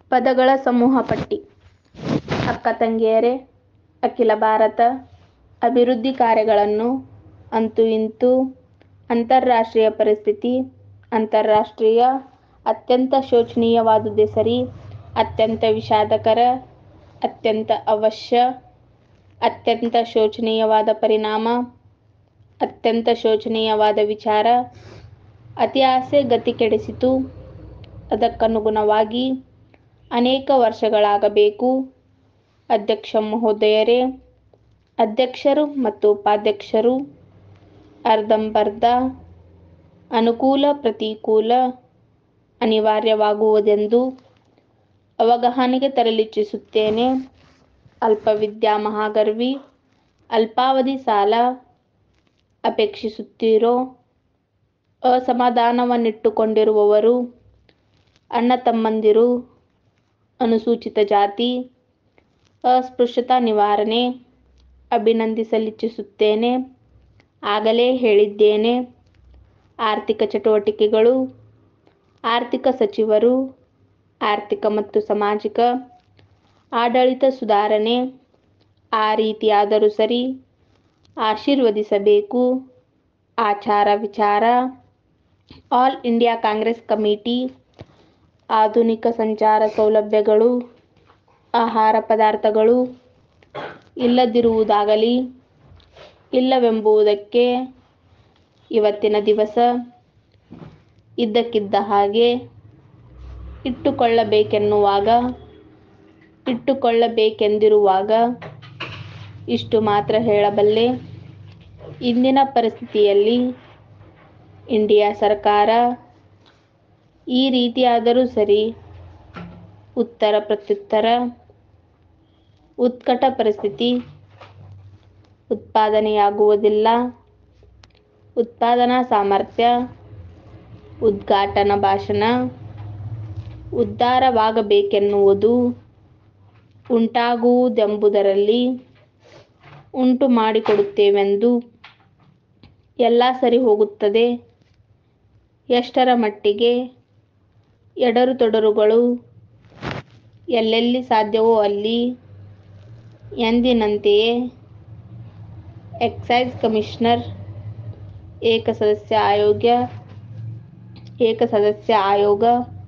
ಪದಗಳ ಸಮೂಹ ಪಟ್ಟಿ ಅಕ್ಕ ತಂಗಿಯರೇ ಅಖಿಲ ಭಾರತ ಅಭಿವೃದ್ಧಿ ಕಾರ್ಯಗಳನ್ನು ಅಂತೂ ಇಂತೂ ಅಂತಾರಾಷ್ಟ್ರೀಯ ಪರಿಸ್ಥಿತಿ ಅಂತಾರಾಷ್ಟ್ರೀಯ ಅತ್ಯಂತ ಶೋಚನೀಯವಾದುದೇ ಸರಿ ಅತ್ಯಂತ ವಿಷಾದಕರ ಅತ್ಯಂತ ಅವಶ್ಯ ಅತ್ಯಂತ ಶೋಚನೀಯವಾದ ಪರಿಣಾಮ ಅತ್ಯಂತ ಶೋಚನೀಯವಾದ ವಿಚಾರ ಅತಿ ಆಸೆ ಗತಿ ಕೆಡಿಸಿತು ಅದಕ್ಕನುಗುಣವಾಗಿ ಅನೇಕ ವರ್ಷಗಳಾಗಬೇಕು ಅಧ್ಯಕ್ಷ ಮಹೋದಯರೇ ಅಧ್ಯಕ್ಷರು ಮತ್ತು ಉಪಾಧ್ಯಕ್ಷರು ಅರ್ಧಂಬರ್ಧ ಅನುಕೂಲ ಪ್ರತಿಕೂಲ ಅನಿವಾರ್ಯವಾಗುವುದೆಂದು ಅವಗಾಹನೆಗೆ ತರಲಿಚ್ಛಿಸುತ್ತೇನೆ ಅಲ್ಪವಿದ್ಯಾ ಮಹಾಗರ್ವಿ ಅಲ್ಪಾವಧಿ ಸಾಲ ಅಪೇಕ್ಷಿಸುತ್ತೀರೋ ಅಸಮಾಧಾನವನ್ನಿಟ್ಟುಕೊಂಡಿರುವವರು ಅಣ್ಣ ತಮ್ಮಂದಿರು ಅನುಸೂಚಿತ ಜಾತಿ ಅಸ್ಪೃಶ್ಯತಾ ನಿವಾರಣೆ ಅಭಿನಂದಿಸಲಿಚ್ಛಿಸುತ್ತೇನೆ ಆಗಲೇ ಹೇಳಿದ್ದೇನೆ ಆರ್ಥಿಕ ಚಟುವಟಿಕೆಗಳು ಆರ್ಥಿಕ ಸಚಿವರು ಆರ್ಥಿಕ ಮತ್ತು ಸಾಮಾಜಿಕ ಆಡಳಿತ ಸುಧಾರಣೆ ಆ ರೀತಿಯಾದರೂ ಸರಿ ಆಶೀರ್ವದಿಸಬೇಕು ಆಚಾರ ವಿಚಾರ ಆಲ್ ಇಂಡಿಯಾ ಕಾಂಗ್ರೆಸ್ ಕಮಿಟಿ ಆಧುನಿಕ ಸಂಚಾರ ಸೌಲಭ್ಯಗಳು ಆಹಾರ ಪದಾರ್ಥಗಳು ಇಲ್ಲದಿರುವುದಾಗಲಿ ಇಲ್ಲವೆಂಬುದಕ್ಕೆ ಇವತ್ತಿನ ದಿವಸ ಇದ್ದಕ್ಕಿದ್ದ ಹಾಗೆ ಇಟ್ಟುಕೊಳ್ಳಬೇಕೆನ್ನುವಾಗ ಇಟ್ಟುಕೊಳ್ಳಬೇಕೆಂದಿರುವಾಗ ಇಷ್ಟು ಮಾತ್ರ ಹೇಳಬಲ್ಲೆ ಇಂದಿನ ಪರಿಸ್ಥಿತಿಯಲ್ಲಿ ಇಂಡಿಯಾ ಸರ್ಕಾರ ಈ ರೀತಿಯಾದರೂ ಸರಿ ಉತ್ತರ ಪ್ರತ್ಯುತ್ತರ ಉತ್ಕಟ ಪರಿಸ್ಥಿತಿ ಉತ್ಪಾದನೆಯಾಗುವುದಿಲ್ಲ ಉತ್ಪಾದನಾ ಸಾಮರ್ಥ್ಯ ಉದ್ಘಾಟನಾ ಭಾಷಣ ಉದ್ಧಾರವಾಗಬೇಕೆನ್ನುವುದು ಉಂಟಾಗುವುದೆಂಬುದರಲ್ಲಿ ಉಂಟು ಮಾಡಿಕೊಡುತ್ತೇವೆಂದು ಎಲ್ಲ ಸರಿ ಹೋಗುತ್ತದೆ ಎಷ್ಟರ ಮಟ್ಟಿಗೆ ಎಡರು ತೊಡರುಗಳು ಎಲ್ಲೆಲ್ಲಿ ಸಾಧ್ಯವೋ ಅಲ್ಲಿ ಎಂದಿನಂತೆಯೇ ಎಕ್ಸೈಸ್ ಕಮಿಷನರ್ ಏಕಸದಸ್ಯ ಆಯೋಗ ಏಕಸದಸ್ಯ ಆಯೋಗ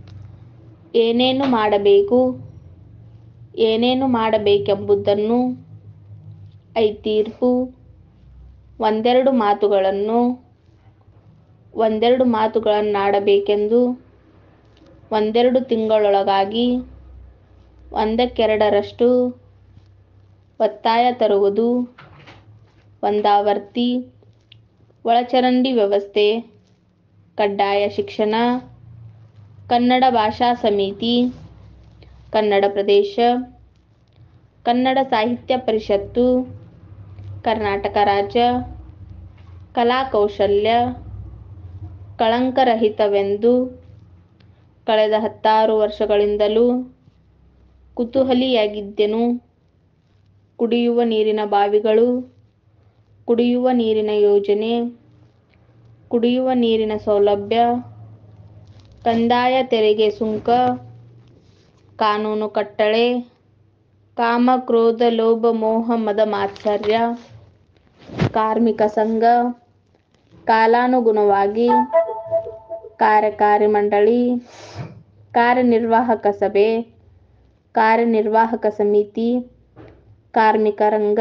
ಏನೇನು ಮಾಡಬೇಕು ಏನೇನು ಮಾಡಬೇಕೆಂಬುದನ್ನು ಐ ತೀರ್ಪು ಒಂದೆರಡು ಮಾತುಗಳನ್ನು ಒಂದೆರಡು ಮಾತುಗಳನ್ನಾಡಬೇಕೆಂದು ಒಂದೆರಡು ತಿಂಗಳೊಳಗಾಗಿ ಒಂದಕ್ಕೆರಡರಷ್ಟು ಒತ್ತಾಯ ತರುವುದು ಒಂದಾವರ್ತಿ ಒಳಚರಂಡಿ ವ್ಯವಸ್ಥೆ ಕಡ್ಡಾಯ ಶಿಕ್ಷಣ ಕನ್ನಡ ಭಾಷಾ ಸಮಿತಿ ಕನ್ನಡ ಪ್ರದೇಶ ಕನ್ನಡ ಸಾಹಿತ್ಯ ಪರಿಷತ್ತು ಕರ್ನಾಟಕ ರಾಜ್ಯ ಕಲಾಕೌಶಲ್ಯ ಕಳಂಕರಹಿತವೆಂದು ಕಳೆದ ಹತ್ತಾರು ವರ್ಷಗಳಿಂದಲೂ ಕುತೂಹಲಿಯಾಗಿದ್ದೆನು ಕುಡಿಯುವ ನೀರಿನ ಬಾವಿಗಳು ಕುಡಿಯುವ ನೀರಿನ ಯೋಜನೆ ಕುಡಿಯುವ ನೀರಿನ ಸೌಲಭ್ಯ ಕಂದಾಯ ತೆರಿಗೆ ಸುಂಕ ಕಾನೂನು ಕಟ್ಟಳೆ ಕಾಮ ಕ್ರೋಧ ಲೋಭ ಮೋಹ ಮದ ಮಾತ್ಸರ್ಯ ಕಾರ್ಮಿಕ ಸಂಘ ಕಾಲಾನುಗುಣವಾಗಿ ಕಾರ್ಯಕಾರಿ ಮಂಡಳಿ ಕಾರ್ಯನಿರ್ವಾಹಕ ಸಭೆ ಕಾರ್ಯನಿರ್ವಾಹಕ ಸಮಿತಿ ಕಾರ್ಮಿಕ ರಂಗ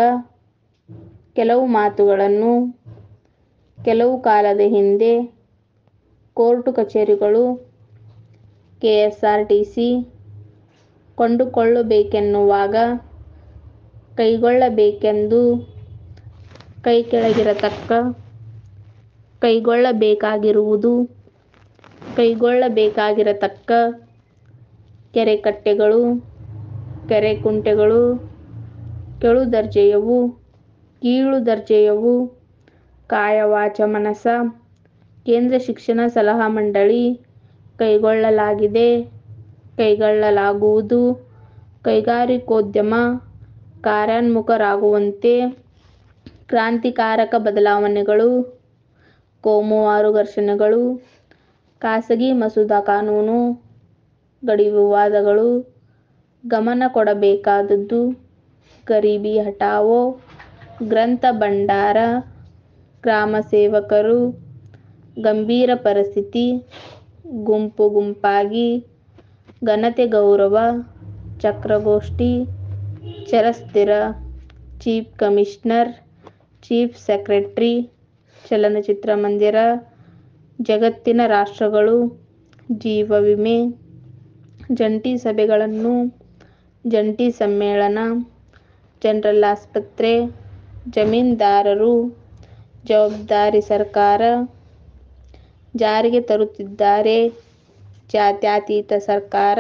ಕೆಲವು ಮಾತುಗಳನ್ನು ಕೆಲವು ಕಾಲದ ಹಿಂದೆ ಕೋರ್ಟು ಕಚೇರಿಗಳು K S R T C ಕೊಂಡುಕೊಳ್ಳಬೇಕೆನ್ನುವಾಗ ಕೈಗೊಳ್ಳಬೇಕೆಂದು ಕೈ ಕೆಳಗಿರತಕ್ಕ ಕೈಗೊಳ್ಳಬೇಕಾಗಿರುವುದು ಕೈಗೊಳ್ಳಬೇಕಾಗಿರತಕ್ಕ ಕೆರೆಕಟ್ಟೆಗಳು ಕೆರೆಕುಂಟೆಗಳು ಕೆಳು ದರ್ಜೆಯವು ಕೀಳು ದರ್ಜೆಯವು ಕಾಯವಾಚ ಮನಸ ಕೇಂದ್ರ ಶಿಕ್ಷಣ ಸಲಹಾ ಮಂಡಳಿ ಕೈಗೊಳ್ಳಲಾಗಿದೆ ಕೈಗೊಳ್ಳಲಾಗುವುದು ಕೈಗಾರಿಕೋದ್ಯಮ ಕಾರ್ಯೋನ್ಮುಖರಾಗುವಂತೆ ಕ್ರಾಂತಿಕಾರಕ ಬದಲಾವಣೆಗಳು ಕೋಮುವಾರು ಘರ್ಷಣೆಗಳು ಖಾಸಗಿ ಮಸೂದಾ ಕಾನೂನು ಗಡಿ ವಿವಾದಗಳು ಗಮನ ಕೊಡಬೇಕಾದದ್ದು ಗರೀಬಿ ಹಠಾವೋ ಗ್ರಂಥ ಭಂಡಾರ ಗ್ರಾಮ ಸೇವಕರು ಗಂಭೀರ ಪರಿಸ್ಥಿತಿ ಗುಂಪು ಗುಂಪಾಗಿ ಘನತೆ ಗೌರವ ಚಕ್ರಗೋಷ್ಠಿ ಚರಸ್ಥಿರ ಚೀಫ್ ಕಮಿಷನರ್ ಚೀಫ್ ಸೆಕ್ರೆಟರಿ ಚಲನಚಿತ್ರ ಮಂದಿರ ಜಗತ್ತಿನ ರಾಷ್ಟ್ರಗಳು ಜೀವ ವಿಮೆ ಜಂಟಿ ಸಭೆಗಳನ್ನು ಜಂಟಿ ಸಮ್ಮೇಳನ ಜನರಲ್ ಆಸ್ಪತ್ರೆ ಜಮೀನ್ದಾರರು ಜವಾಬ್ದಾರಿ ಸರ್ಕಾರ ಜಾರಿಗೆ ತರುತ್ತಿದ್ದಾರೆ ಜಾತ್ಯತೀತ ಸರ್ಕಾರ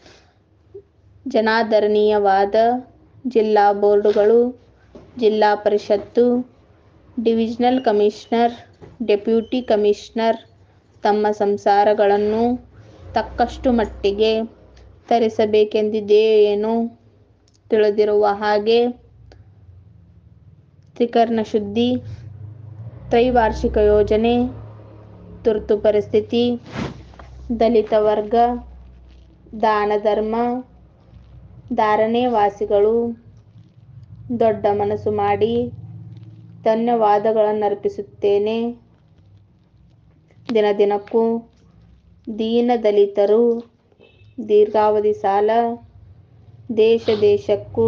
ಜನಾದರಣೀಯವಾದ ಜಿಲ್ಲಾ ಬೋರ್ಡುಗಳು ಜಿಲ್ಲಾ ಪರಿಷತ್ತು ಡಿವಿಷನಲ್ ಕಮಿಷನರ್ ಡೆಪ್ಯೂಟಿ ಕಮಿಷನರ್ ತಮ್ಮ ಸಂಸಾರಗಳನ್ನು ತಕ್ಕಷ್ಟು ಮಟ್ಟಿಗೆ ತರಿಸಬೇಕೆಂದಿದೆಯೇನೋ ತಿಳಿದಿರುವ ಹಾಗೆ ತ್ರಿಕರಣ ಶುದ್ಧಿ ತ್ರೈವಾರ್ಷಿಕ ಯೋಜನೆ ತುರ್ತು ಪರಿಸ್ಥಿತಿ ದಲಿತ ವರ್ಗ ದಾನ ಧರ್ಮ ಧಾರಣೆ ವಾಸಿಗಳು ದೊಡ್ಡ ಮನಸ್ಸು ಮಾಡಿ ಧನ್ಯವಾದಗಳನ್ನರ್ಪಿಸುತ್ತೇನೆ ದಿನ ದಿನಕ್ಕೂ ದೀನ ದಲಿತರು ದೀರ್ಘಾವಧಿ ಸಾಲ ದೇಶ ದೇಶಕ್ಕೂ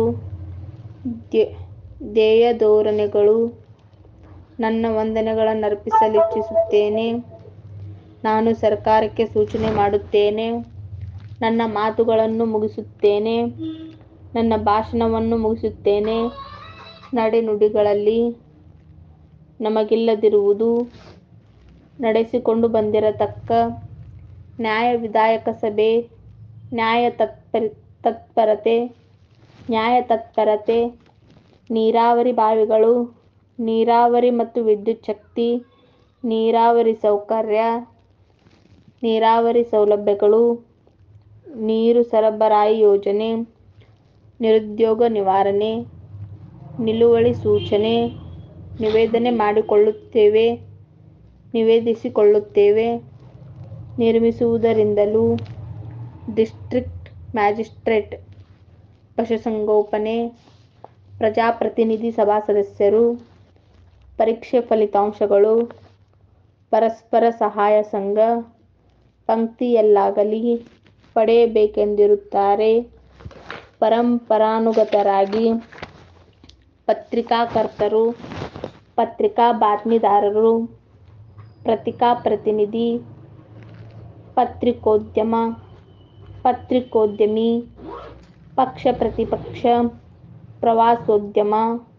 ಧ್ಯೇಯ ಧೋರಣೆಗಳು ನನ್ನ ವಂದನೆಗಳನ್ನರ್ಪಿಸಲಿಚ್ಛಿಸುತ್ತೇನೆ ನಾನು ಸರ್ಕಾರಕ್ಕೆ ಸೂಚನೆ ಮಾಡುತ್ತೇನೆ ನನ್ನ ಮಾತುಗಳನ್ನು ಮುಗಿಸುತ್ತೇನೆ ನನ್ನ ಭಾಷಣವನ್ನು ಮುಗಿಸುತ್ತೇನೆ ನಡೆನುಡಿಗಳಲ್ಲಿ ನಮಗಿಲ್ಲದಿರುವುದು ನಡೆಸಿಕೊಂಡು ಬಂದಿರತಕ್ಕ ನ್ಯಾಯ ವಿಧಾಯಕ ಸಭೆ ನ್ಯಾಯ ತತ್ಪರತೆ ನ್ಯಾಯ ತತ್ಪರತೆ ನೀರಾವರಿ ಬಾವಿಗಳು ನೀರಾವರಿ ಮತ್ತು ವಿದ್ಯುತ್ ಶಕ್ತಿ ನೀರಾವರಿ ಸೌಕರ್ಯ ನೀರಾವರಿ ಸೌಲಭ್ಯಗಳು ನೀರು ಸರಬರಾಯಿ ಯೋಜನೆ ನಿರುದ್ಯೋಗ ನಿವಾರಣೆ ನಿಲುವಳಿ ಸೂಚನೆ ನಿವೇದನೆ ಮಾಡಿಕೊಳ್ಳುತ್ತೇವೆ ನಿವೇದಿಸಿಕೊಳ್ಳುತ್ತೇವೆ ನಿರ್ಮಿಸುವುದರಿಂದಲೂ ಡಿಸ್ಟ್ರಿಕ್ಟ್ ಮ್ಯಾಜಿಸ್ಟ್ರೇಟ್ ಪಶುಸಂಗೋಪನೆ ಪ್ರಜಾಪ್ರತಿನಿಧಿ ಸಭಾ ಸದಸ್ಯರು ಪರೀಕ್ಷೆ ಫಲಿತಾಂಶಗಳು ಪರಸ್ಪರ ಸಹಾಯ ಸಂಘ ಪಂಕ್ತಿಯಲ್ಲಾಗಲಿ ಪಡೆಯಬೇಕೆಂದಿರುತ್ತಾರೆ ಪರಂಪರಾನುಗತರಾಗಿ ಪತ್ರಿಕಾಕರ್ತರು ಪತ್ರಿಕಾ ಬಾತ್ಮೀದಾರರು ಪತ್ರಿಕಾ ಪ್ರತಿನಿಧಿ ಪತ್ರಿಕೋದ್ಯಮ ಪತ್ರಿಕೋದ್ಯಮಿ ಪಕ್ಷ ಪ್ರತಿಪಕ್ಷ ಪ್ರವಾಸೋದ್ಯಮ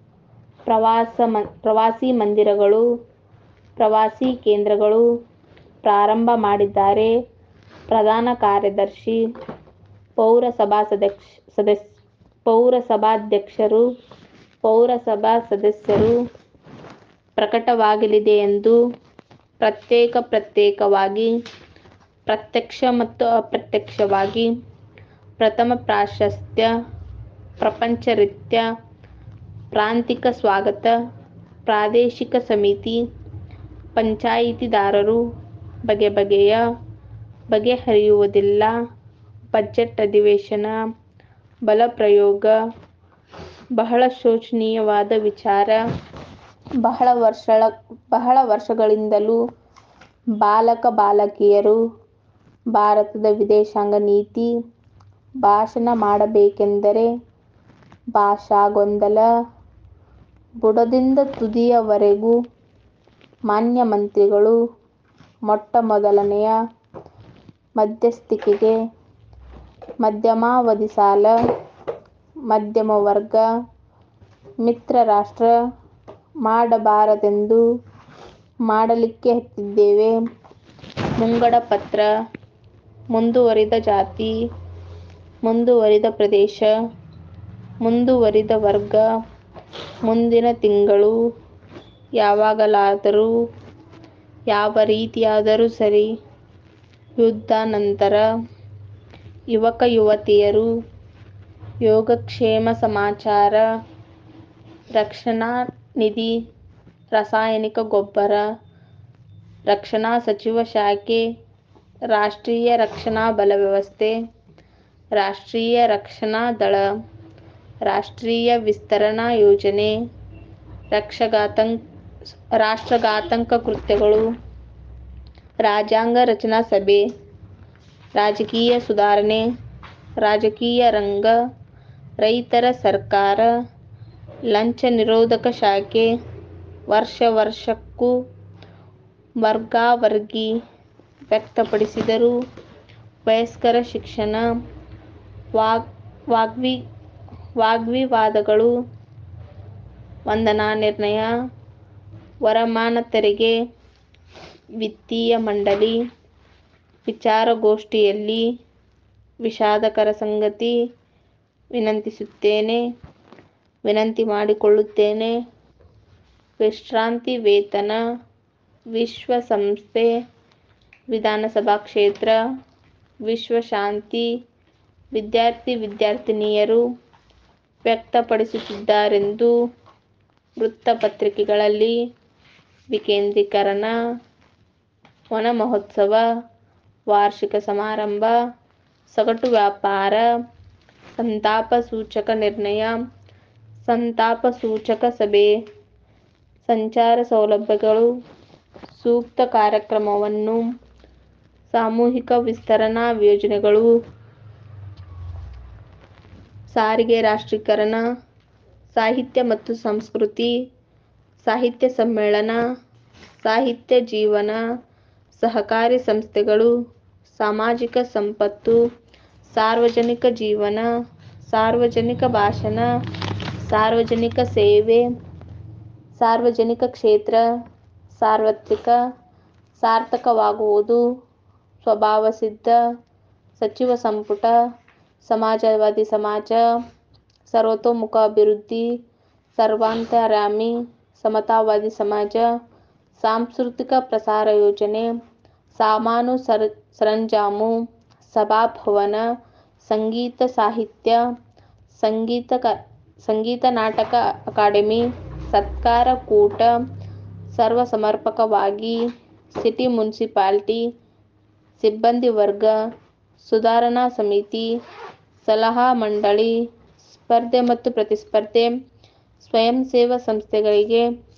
ಪ್ರವಾಸಿ ಮಂದಿರಗಳು ಪ್ರವಾಸಿ ಕೇಂದ್ರಗಳು ಪ್ರಾರಂಭ ಮಾಡಿದ್ದಾರೆ ಪ್ರಧಾನ ಕಾರ್ಯದರ್ಶಿ ಪೌರಸಭಾಧ್ಯಕ್ಷರು ಪೌರಸಭಾ ಸದಸ್ಯರು ಪ್ರಕಟವಾಗಲಿದೆಯೆಂದು ಪ್ರತ್ಯೇಕ ಪ್ರತ್ಯೇಕವಾಗಿ ಪ್ರತ್ಯಕ್ಷ ಮತ್ತು ಅಪ್ರತ್ಯಕ್ಷವಾಗಿ ಪ್ರಥಮ ಪ್ರಾಶಸ್ತ್ಯ ಪ್ರಪಂಚರಿತ್ಯ ಪ್ರಾಂತಿಕ ಸ್ವಾಗತ ಪ್ರಾದೇಶಿಕ ಸಮಿತಿ ಪಂಚಾಯಿತಿದಾರರು ಬಗೆ ಬಗೆಯ ಬಗೆಹರಿಯುವುದಿಲ್ಲ ಬಜೆಟ್ ಅಧಿವೇಶನ ಬಲಪ್ರಯೋಗ ಬಹಳ ಶೋಚನೀಯವಾದ ವಿಚಾರ ಬಹಳ ವರ್ಷಗಳಿಂದಲೂ ಬಾಲಕ ಬಾಲಕಿಯರು ಭಾರತದ ವಿದೇಶಾಂಗ ನೀತಿ ಭಾಷಣ ಮಾಡಬೇಕೆಂದರೆ ಭಾಷಾ ಗೊಂದಲ ಬುಡದಿಂದ ತುದಿಯವರೆಗೂ ಮಾನ್ಯ ಮಂತ್ರಿಗಳು ಮೊಟ್ಟ ಮೊದಲನೆಯ ಮಧ್ಯಸ್ಥಿಕೆಗೆ ಮಧ್ಯಮಾವಧಿ ಸಾಲ ಮಧ್ಯಮ ವರ್ಗ ಮಿತ್ರ ರಾಷ್ಟ್ರ ಮಾಡಬಾರದೆಂದು ಮಾಡಲಿಕ್ಕೆ ಹತ್ತಿದ್ದೇವೆ ಮುಂಗಡ ಪತ್ರ ಮುಂದುವರಿದ ಜಾತಿ ಮುಂದುವರಿದ ಪ್ರದೇಶ ಮುಂದುವರಿದ ವರ್ಗ ಮುಂದಿನ ತಿಂಗಳು ಯಾವಾಗಲಾದರೂ ಯಾವ ರೀತಿಯಾದರೂ ಸರಿ ಯುದ್ಧಾನಂತರ ಯುವಕ ಯುವತಿಯರು ಯೋಗಕ್ಷೇಮ ಸಮಾಚಾರ ರಕ್ಷಣಾ ನಿಧಿ ರಾಸಾಯನಿಕ ಗೊಬ್ಬರ ರಕ್ಷಣಾ ಸಚಿವ ಶಾಖೆ ರಾಷ್ಟ್ರೀಯ ರಕ್ಷಣಾ ಬಲ ವ್ಯವಸ್ಥೆ ರಾಷ್ಟ್ರೀಯ ರಕ್ಷಣಾ ದಳ ರಾಷ್ಟ್ರೀಯ ವಿಸ್ತರಣಾ ಯೋಜನೆ ರಾಷ್ಟ್ರಘಾತಕ ಕೃತ್ಯಗಳು ರಾಜ್ಯಾಂಗ ರಚನಾ ಸಭೆ ರಾಜಕೀಯ ಸುಧಾರಣೆ ರಾಜಕೀಯ ರಂಗ ರೈತರ ಸರ್ಕಾರ ಲಂಚ ನಿರೋಧಕ ಶಾಖೆ ವರ್ಷ ವರ್ಷಕ್ಕೂ ವರ್ಗಾವರ್ಗಿ ವ್ಯಕ್ತಪಡಿಸಿದರು ವಯಸ್ಕರ ಶಿಕ್ಷಣ ವಾಗ್ವಿವಾದಗಳು ವಂದನಾ ನಿರ್ಣಯ ವರಮಾನ ತೆರಿಗೆ ವಿತ್ತೀಯ ಮಂಡಳಿ ವಿಚಾರಗೋಷ್ಠಿಯಲ್ಲಿ ವಿಷಾದಕರ ಸಂಗತಿ ವಿನಂತಿಸುತ್ತೇನೆ ವಿನಂತಿ ಮಾಡಿಕೊಳ್ಳುತ್ತೇನೆ ವಿಶ್ರಾಂತಿ ವೇತನ ವಿಶ್ವಸಂಸ್ಥೆ ವಿಧಾನಸಭಾ ಕ್ಷೇತ್ರ ವಿಶ್ವಶಾಂತಿ ವಿದ್ಯಾರ್ಥಿ ವಿದ್ಯಾರ್ಥಿನಿಯರು ವ್ಯಕ್ತಪಡಿಸುತ್ತಿದ್ದಾರೆಂದು ವೃತ್ತಪತ್ರಿಕೆಗಳಲ್ಲಿ ವಿಕೇಂದ್ರೀಕರಣ ವನಮಹೋತ್ಸವ ವಾರ್ಷಿಕ ಸಮಾರಂಭ ಸಗಟು ವ್ಯಾಪಾರ ಸಂತಾಪ ಸೂಚಕ ನಿರ್ಣಯ ಸಂತಾಪ ಸೂಚಕ ಸಭೆ ಸಂಚಾರ ಸೌಲಭ್ಯಗಳು ಸೂಕ್ತ ಕಾರ್ಯಕ್ರಮವನ್ನು ಸಾಮೂಹಿಕ ವಿಸ್ತರಣಾ ಯೋಜನೆಗಳು ಸಾರಿಗೆ ರಾಷ್ಟ್ರೀಕರಣ ಸಾಹಿತ್ಯ ಮತ್ತು ಸಂಸ್ಕೃತಿ ಸಾಹಿತ್ಯ ಸಮ್ಮೇಳನ ಸಾಹಿತ್ಯ ಜೀವನ ಸಹಕಾರಿ ಸಂಸ್ಥೆಗಳು ಸಾಮಾಜಿಕ ಸಂಪತ್ತು ಸಾರ್ವಜನಿಕ ಜೀವನ ಸಾರ್ವಜನಿಕ ಭಾಷಣ ಸಾರ್ವಜನಿಕ ಸೇವೆ ಸಾರ್ವಜನಿಕ ಕ್ಷೇತ್ರ ಸಾರ್ವತ್ರಿಕ ಸಾರ್ಥಕವಾಗುವುದು ಸ್ವಭಾವಸಿದ್ಧ ಸಚಿವ ಸಂಪುಟ ಸಮಾಜವಾದಿ ಸಮಾಜ ಸರ್ವತೋಮುಖ ಅಭಿವೃದ್ಧಿ ಸರ್ವಾಂತರ್ಯಾಮಿ ಸಮತಾವಾದಿ ಸಮಾಜ ಸಾಂಸ್ಕೃತಿಕ ಪ್ರಸಾರ ಯೋಜನೆ ಸಾಮಾನು ಸರಂಜಾಮು ಸಭಾಭವನ ಸಂಗೀತ ಸಾಹಿತ್ಯ ಸಂಗೀತ ನಾಟಕ ಅಕಾಡೆಮಿ ಸತ್ಕಾರ ಕೂಟ ಸರ್ವಸಮರ್ಪಕವಾಗಿ ಸಿಟಿ ಮುನ್ಸಿಪಾಲಿಟಿ ಸಿಬ್ಬಂದಿ ವರ್ಗ ಸುಧಾರಣಾ ಸಮಿತಿ ಸಲಹಾ ಮಂಡಳಿ ಸ್ಪರ್ಧೆ ಮತ್ತು ಪ್ರತಿಸ್ಪರ್ಧೆ ಸ್ವಯಂಸೇವಾ ಸಂಸ್ಥೆಗಳಿಗೆ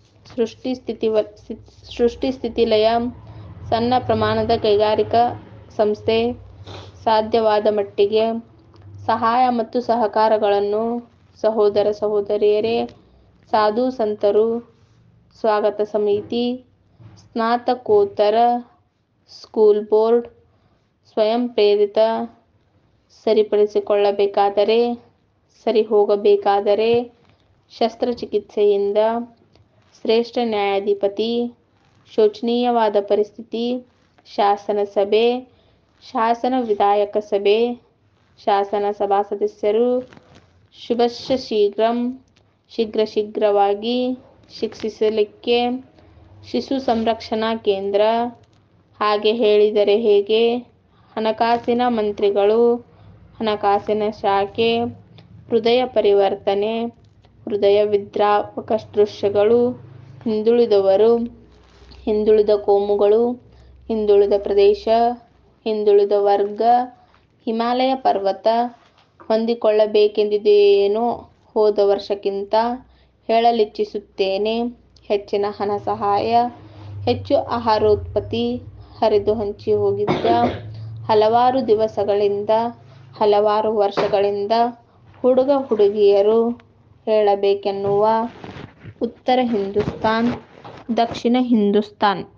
ಸೃಷ್ಟಿ ಸ್ಥಿತಿಲಯ ಸಣ್ಣ ಪ್ರಮಾಣದ ಕೈಗಾರಿಕಾ ಸಂಸ್ಥೆ ಸಾಧ್ಯವಾದ ಮಟ್ಟಿಗೆ ಸಹಾಯ ಮತ್ತು ಸಹಕಾರಗಳನ್ನು ಸಹೋದರ ಸಹೋದರಿಯರೇ ಸಾಧು ಸಂತರು ಸ್ವಾಗತ ಸಮಿತಿ ಸ್ನಾತಕೋತ್ತರ ಸ್ಕೂಲ್ ಬೋರ್ಡ್ ಸ್ವಯಂಪ್ರೇರಿತ ಸರಿಪಡಿಸಿಕೊಳ್ಳಬೇಕಾದರೆ ಸರಿಹೋಗಬೇಕಾದರೆ ಶಸ್ತ್ರಚಿಕಿತ್ಸೆಯಿಂದ ಶ್ರೇಷ್ಠ ನ್ಯಾಯಾಧಿಪತಿ ಶೋಚನೀಯವಾದ ಪರಿಸ್ಥಿತಿ ಶಾಸನ ಸಭೆ ಶಾಸನ ವಿಧಾಯಕ ಸಭೆ ಶಾಸನ ಸಭಾ ಸದಸ್ಯರು ಶುಭಶ್ಯ ಶೀಘ್ರಂ ಶೀಘ್ರ ಶೀಘ್ರವಾಗಿ ಶಿಕ್ಷಿಸಲಿಕ್ಕೆ ಶಿಶು ಸಂರಕ್ಷಣಾ ಕೇಂದ್ರ ಹಾಗೆ ಹೇಳಿದರೆ ಹೇಗೆ ಹಣಕಾಸಿನ ಮಂತ್ರಿಗಳು ಹಣಕಾಸಿನ ಶಾಖೆ ಹೃದಯ ಪರಿವರ್ತನೆ ಹೃದಯ ವಿದ್ರಾವಕ ದೃಶ್ಯಗಳು ಹಿಂದುಳಿದವರು ಹಿಂದುಳಿದ ಕೋಮುಗಳು ಹಿಂದುಳಿದ ಪ್ರದೇಶ ಹಿಂದುಳಿದ ವರ್ಗ ಹಿಮಾಲಯ ಪರ್ವತ ಹೊಂದಿಕೊಳ್ಳಬೇಕೆಂದಿದೆಯೇನೋ ಹೋದ ವರ್ಷಕ್ಕಿಂತ ಹೇಳಲಿಚ್ಛಿಸುತ್ತೇನೆ ಹೆಚ್ಚಿನ ಹಣ ಸಹಾಯ ಹೆಚ್ಚು ಆಹಾರೋತ್ಪತ್ತಿ ಹರಿದು ಹಂಚಿ ಹೋಗಿದ್ದ ಹಲವಾರು ದಿವಸಗಳಿಂದ ಹಲವಾರು ವರ್ಷಗಳಿಂದ ಹುಡುಗ ಹುಡುಗಿಯರು ಹೇಳಬೇಕೆನ್ನುವ ಉತ್ತರ ಹಿಂದೂಸ್ತಾನ್ ದಕ್ಷಿಣ ಹಿಂದೂಸ್ತಾನ್